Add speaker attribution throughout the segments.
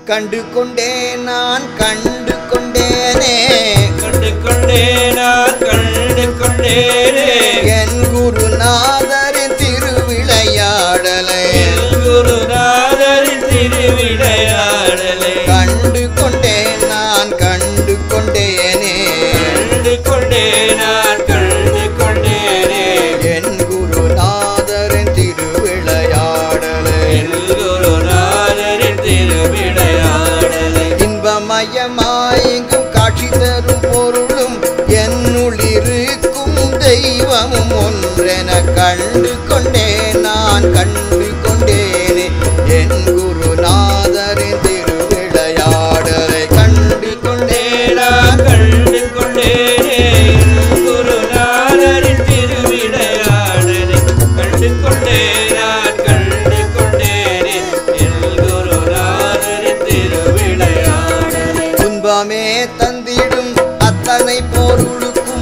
Speaker 1: கண்டு கொண்டேன் நான் கண்டு கொண்டேனே
Speaker 2: கண்டு கொண்டேனா கண்டு கொண்டேனே
Speaker 1: என் குருநாதரின் திருவிளையாடலை
Speaker 2: என் குருநாதரின் திருவிளையாடலை
Speaker 1: கண்டு கொண்டேன் நான் கண்டு கொண்டேனே
Speaker 2: கண்டு கொண்டேனா கண்டு கொண்டேனே
Speaker 1: என் குருநாதரின் திருவிளையாடலை
Speaker 2: என் குருநாதரின் திருவிளையாடலை
Speaker 1: இன்பமயமாயெங்கும் காட்சி தரும் பொருளும் என்னுள்ளிருக்கும் தெய்வமும் ஒன்றென கண்டு கொண்டேன் நான் கண்டு கொண்டேனே என் குருநாதரின் திருவிளையாடலை கண்டு கொண்டேன்
Speaker 2: கொண்டேனா கண்டு கொண்டேனே என் குருநாதரின் திருவிளையாடலை கண்டு கொண்டேனா கண்டு கொண்டேனே என் குருநாதரின் திருவிளையாடலை
Speaker 1: துன்பமே தந்திடும் அத்தனை பொருளுக்கும்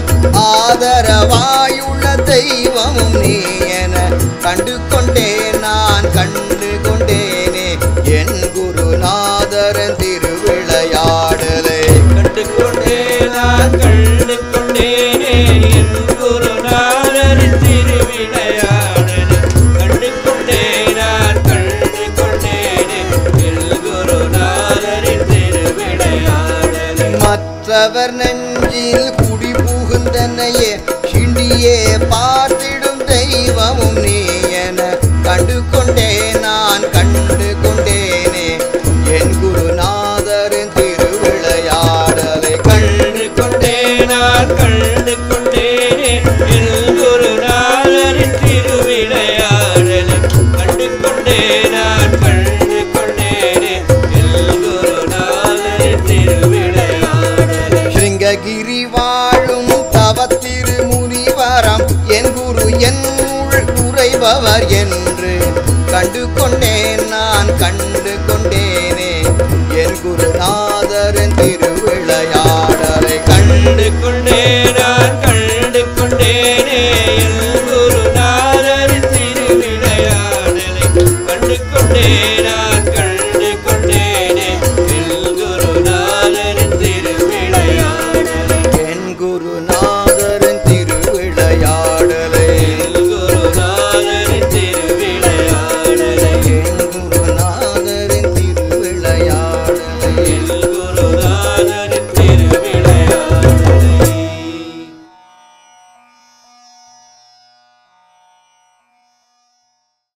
Speaker 1: ஆதரவாயுள்ள தெய்வமும் நீ என கண்டு கொண்டேன் நான் கண்டு கொண்டேனே என் குருநாதரன் திருவிளையாடலை
Speaker 2: கண்டு கொண்டேனா கண்டு கொண்டேனே என் குருநாதரின் திருவிளையாடலை கண்டு கொண்டேனா கண்டு கொண்டேனே என் குருநாதரின் திருவிளையாடலை
Speaker 1: மற்றவர் நெஞ்சில் குடி புகுந்தனையே சிண்டியே பார்த்திடும் தெய்வமும் நீ என கண்டு கொண்டேன் நான் கண்டு கொண்டேனே என் குருநாதரின் திருவிளையாடலை கண்டு
Speaker 2: கண்டு கொண்டேனா கண்டு கொண்டேனே என் குருநாதரின் திருவிளையாடலை கண்டு கொண்டேனா கண்டு கொண்டேனே என் குருநாதரின் திருவிளையாடலை
Speaker 1: சிருங்ககிரி வாழும் தவத்திரு முனிவரம் என் குரு என் உள் உறைபவர் என்று கண்டு கொண்டேன் நான் கண்டு கொண்டேனே என் குருநாதரின்